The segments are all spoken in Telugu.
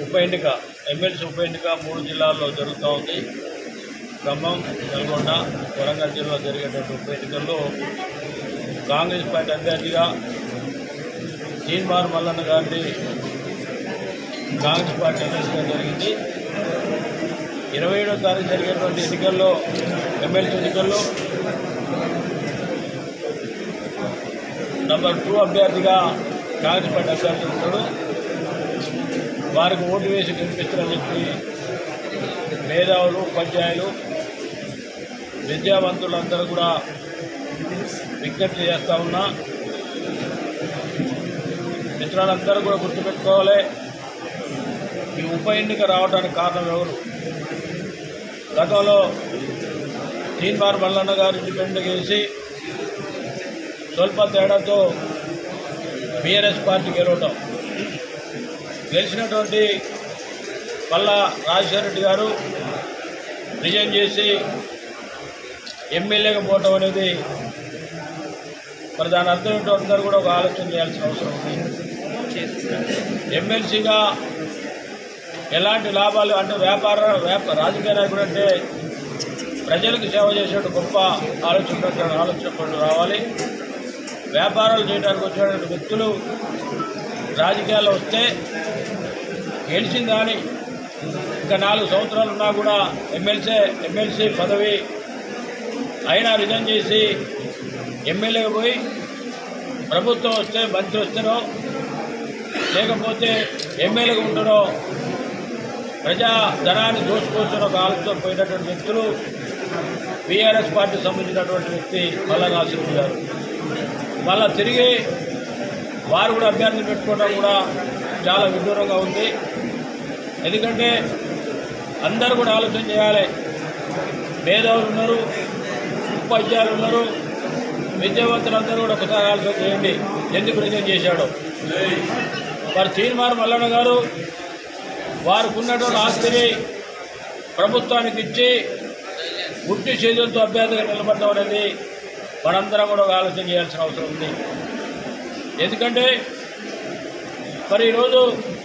ఉప ఎన్నిక ఎమ్మెల్సీ ఉప ఎన్నిక మూడు జిల్లాల్లో జరుగుతూ ఉంది ఖమ్మం నల్గొండ వరంగల్ జిల్లాలో జరిగేటువంటి ఉప ఎన్నికల్లో కాంగ్రెస్ పార్టీ అభ్యర్థిగా తీన్మార్ మల్లన్న గారిని కాంగ్రెస్ పార్టీ ఎమ్మెల్సీగా జరిగింది ఇరవై ఏడో తారీఖు జరిగేటువంటి ఎన్నికల్లో ఎమ్మెల్సీ ఎన్నికల్లో నంబర్ టూ అభ్యర్థిగా కాంగ్రెస్ పార్టీ అభ్యర్థి ఉంటాడు వారికి ఓటు వేసి గెలిపిస్తారని చెప్పి మేధావులు ఉపాధ్యాయులు విద్యావంతులందరూ కూడా విజ్ఞప్తి చేస్తూ ఉన్నా మిత్రులందరూ కూడా గుర్తుపెట్టుకోవాలి ఈ ఉప ఎన్నిక రావడానికి కారణం ఎవరు గతంలో తీన్మార్ మల్లన్న గారు ఇండిపెండెంట్ చేసి స్వల్ప తేడాతో బీఆర్ఎస్ పార్టీ గెలవటం గెలిచినటువంటి పల్లా రాజశేఖర రెడ్డి గారు రిజైన్ చేసి ఎమ్మెల్యేగా పోవటం అనేది మరి దాని అర్థం ఏంటో అందరూ కూడా ఒక ఆలోచన చేయాల్సిన అవసరం ఉంది ఎమ్మెల్సీగా ఎలాంటి లాభాలు అంటే వ్యాపార వ్యాపార రాజకీయ నాయకుడు అంటే ప్రజలకు సేవ చేసే గొప్ప ఆలోచన ఆలోచన పనులు రావాలి వ్యాపారాలు చేయడానికి వచ్చినటువంటి వ్యక్తులు రాజకీయాల్లో వస్తే గెలిచిన దాని ఇంకా నాలుగు సంవత్సరాలు ఉన్నా కూడా ఎమ్మెల్సీ ఎమ్మెల్సీ పదవి అయినా రిజైన్ చేసి ఎమ్మెల్యేగా పోయి ప్రభుత్వం వస్తే మంత్రి వస్తేనో లేకపోతే ఎమ్మెల్యేగా ఉంటారో ప్రజా ధనాన్ని దోచుకోవచ్చిన ఒక ఆలోచన పోయినటువంటి వ్యక్తులు బీఆర్ఎస్ పార్టీకి సంబంధించినటువంటి వ్యక్తి మల్లా నాసిరెడ్డి గారు మళ్ళా తిరిగి వారు కూడా అభ్యర్థి పెట్టుకోవడం కూడా చాలా విదూరంగా ఉంది ఎందుకంటే అందరూ కూడా ఆలోచన చేయాలి మేధావులు ఉన్నారు ఉపాధ్యాయులు ఉన్నారు విద్యావంతులందరూ కూడా ఒకసారి ఆలోచన చేయండి ఎందుకు రిజైన్ చేశాడు వారు తీర్మానం మల్లన్న గారు వారికి ఉన్నటువంటి ఆస్తిని ప్రభుత్వానికి ఇచ్చి గుట్టి చేతులతో అభ్యర్థిగా నిలబడడం అనేది మనందరం కూడా ఒక ఆలోచన చేయాల్సిన అవసరం ఉంది ఎందుకంటే మరి ఈరోజు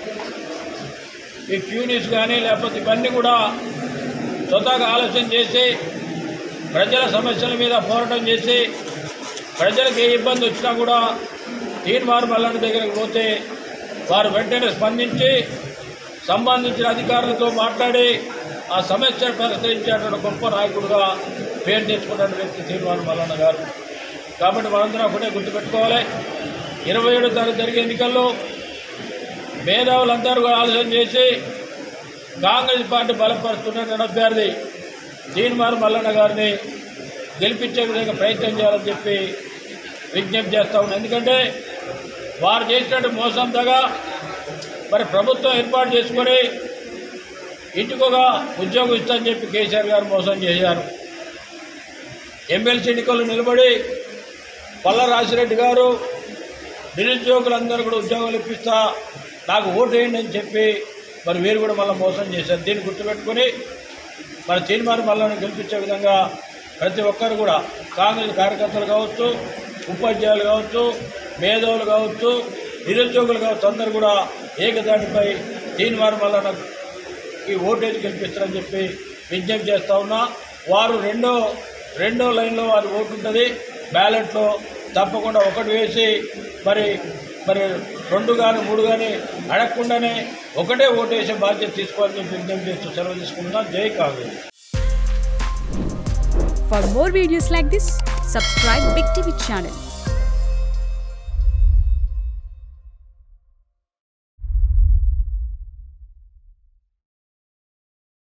ఈ క్యూనిస్ కానీ లేకపోతే ఇవన్నీ కూడా స్వతహాగా ఆలోచన చేసి ప్రజల సమస్యల మీద పోరాటం చేసి ప్రజలకు ఏ ఇబ్బంది వచ్చినా కూడా తీర్మానం మల్లన్న దగ్గరికి పోతే వారు వెంటనే స్పందించి సంబంధించిన అధికారులతో మాట్లాడి ఆ సమస్యను పరిష్కరించేటువంటి గొప్ప నాయకుడుగా పేరు తెచ్చుకున్న వ్యక్తి తీర్మానం మల్లన్న గారు కాబట్టి మనందరం ఒకటే గుర్తుపెట్టుకోవాలి ఇరవై ఏడో తారీఖు జరిగే ఎన్నికల్లో మేధావులందరూ కూడా ఆలోచన చేసి కాంగ్రెస్ పార్టీ బలపరుస్తున్నటువంటి అభ్యర్థి తీర్మానం మల్లన్న గారిని గెలిపించే విధంగా ప్రయత్నం చేయాలని చెప్పి విజ్ఞప్తి చేస్తా ఉన్నాం ఎందుకంటే వారు చేసినట్టు మోసంతగా మరి ప్రభుత్వం ఏర్పాటు చేసుకొని ఇంటికొక ఉద్యోగం ఇస్తామని చెప్పి కేసీఆర్ గారు మోసం చేశారు ఎమ్మెల్సీ ఎన్నికల్లో నిలబడి పల్ల రాజిరెడ్డి గారు నిరుద్యోగులందరూ కూడా ఉద్యోగాలు ఇప్పిస్తా నాకు ఓటు వేయండి అని చెప్పి మరి వీరు కూడా మళ్ళీ మోసం చేశారు దీన్ని గుర్తుపెట్టుకొని మన తీర్మానం మళ్ళీ గెలిపించే విధంగా ప్రతి ఒక్కరు కూడా కాంగ్రెస్ కార్యకర్తలు కావచ్చు ఉపాధ్యాయులు కావచ్చు మేధావులు కావచ్చు నిరుద్యోగులు కావచ్చు అందరూ కూడా ఏకదాటిపై తీర్మానం వల్ల ఈ ఓటేజ్ గెలిపిస్తారని చెప్పి విజ్ఞప్తి చేస్తా ఉన్నా వారు రెండో రెండో లైన్లో వారి ఓటు ఉంటుంది బ్యాలెట్లో తప్పకుండా ఒకటి వేసి మరి మరి రెండు కానీ మూడు కానీ అడగకుండానే ఒకటే ఓటు వేసే బాధ్యత తీసుకోవాలని చెప్పి విజ్ఞప్తి చేస్తూ సెలవు తీసుకుంటున్నా జై Congress For more videos like this, subscribe Big TV channel